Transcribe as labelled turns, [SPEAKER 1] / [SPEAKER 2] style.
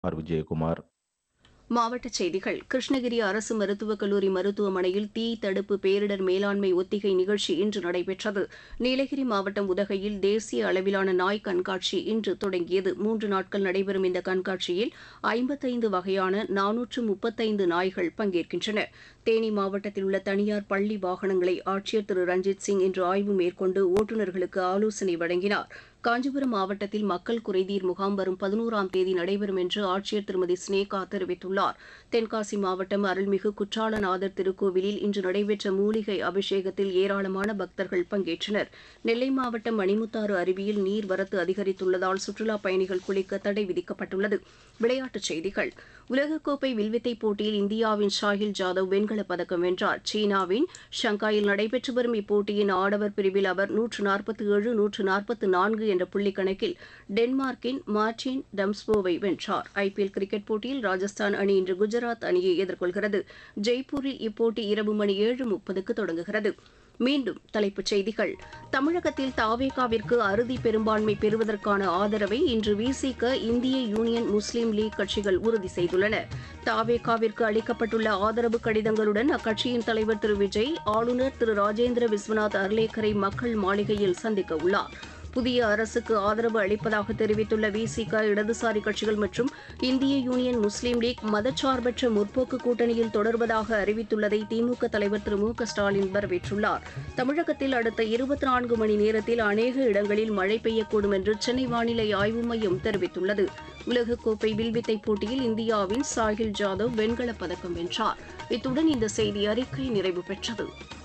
[SPEAKER 1] R Vijayakumar
[SPEAKER 2] மாவட்டச் செய்திகள் கிருஷ்ணகிரி அரசு மருத்துவக் கல்லூரி மருத்துவமனையில் தீ தடுப்பு பேரிடர் மேலாண்மை ஒத்திகை நிகழ்ச்சி இன்று நடைபெற்றது நீலகிரி மாவட்டம் உதகையில் தேசிய அளவிலான நாய் கண்காட்சி இன்று தொடங்கியது மூன்று நாட்கள் நடைபெறும் இந்த கண்காட்சியில் ஐம்பத்தைந்து வகையான நானூற்று முப்பத்தைந்து நாய்கள் பங்கேற்கின்றன தேனி மாவட்டத்தில் உள்ள தனியார் பள்ளி வாகனங்களை ஆட்சியர் திரு ரஞ்சித் சிங் இன்று ஆய்வு மேற்கொண்டு ஓட்டுநர்களுக்கு ஆலோசனை வழங்கினார் காஞ்சிபுரம் மாவட்டத்தில் மக்கள் குறைதீர் முகாம் வரும் பதினோராம் தேதி நடைபெறும் என்று ஆட்சியர் திருமதி ஸ்னேகா தெரிவித்துள்ளார் தென்காசி மாவட்டம் அருள்மிகு குற்றாலநாதர் திருக்கோவிலில் இன்று நடைபெற்ற மூலிகை அபிஷேகத்தில் ஏராளமான பக்தர்கள் பங்கேற்றனர் நெல்லை மாவட்டம் மணிமுத்தாறு அருவியில் நீர்வரத்து அதிகரித்துள்ளதால் சுற்றுலாப் பயணிகள் குளிக்க தடை விதிக்கப்பட்டுள்ளது விளையாட்டுச் செய்திகள் உலகக்கோப்பை வில்வித்தை போட்டியில் இந்தியாவின் ஷாஹில் ஜாதவ் வெண்கலப் பதக்கம் வென்றார் சீனாவின் ஷங்காயில் நடைபெற்று வரும் இப்போட்டியின் ஆடவர் பிரிவில் அவர் நூற்று நாற்பத்தி ஏழு நூற்று நாற்பத்தி நான்கு என்ற புள்ளி கணக்கில் டென்மார்க்கின் மார்டின் டம்ஸ்போவை வென்றார் ஐபிஎல் கிரிக்கெட் போட்டியில் ராஜஸ்தான் அணி இன்று குஜராத் அணியை எதிர்கொள்கிறது ஜெய்ப்பூரில் இப்போட்டி இரவு மணி ஏழு முப்பதுக்கு தொடங்குகிறது மீண்டும் தலைப்புச் செய்திகள் தமிழகத்தில் தாவேகாவிற்கு அறுதி பெரும்பான்மை பெறுவதற்கான ஆதரவை இன்று விசிக இந்திய யூனியன் முஸ்லீம் லீக் கட்சிகள் உறுதி செய்துள்ளன தாவேகாவிற்கு அளிக்கப்பட்டுள்ள ஆதரவு கடிதங்களுடன் அக்கட்சியின் தலைவர் திரு விஜய் ஆளுநர் திரு ராஜேந்திர விஸ்வநாத் அர்லேக்கரை மக்கள் மாளிகையில் சந்திக்க உள்ளார் புதிய அரசுக்கு ஆதரவு அளிப்பதாக தெரிவித்துள்ள விசிக இடதுசாரி கட்சிகள் மற்றும் இந்திய யூனியன் முஸ்லீம் லீக் மதச்சார்பற்ற முற்போக்கு கூட்டணியில் தொடர்வதாக அறிவித்துள்ளதை திமுக தலைவர் திரு மு க ஸ்டாலின் வரவேற்றுள்ளார் தமிழகத்தில் அடுத்த இருபத்தி நான்கு மணி நேரத்தில் அநேக இடங்களில் மழை பெய்யக்கூடும் என்று சென்னை வானிலை ஆய்வு மையம் தெரிவித்துள்ளது உலகக்கோப்பை வில்வித்தை போட்டியில் இந்தியாவின் சாஹில் ஜாதவ் வெண்கலப் பதக்கம் வென்றார் இத்துடன் இந்த செய்தி அறிக்கை நிறைவு பெற்றது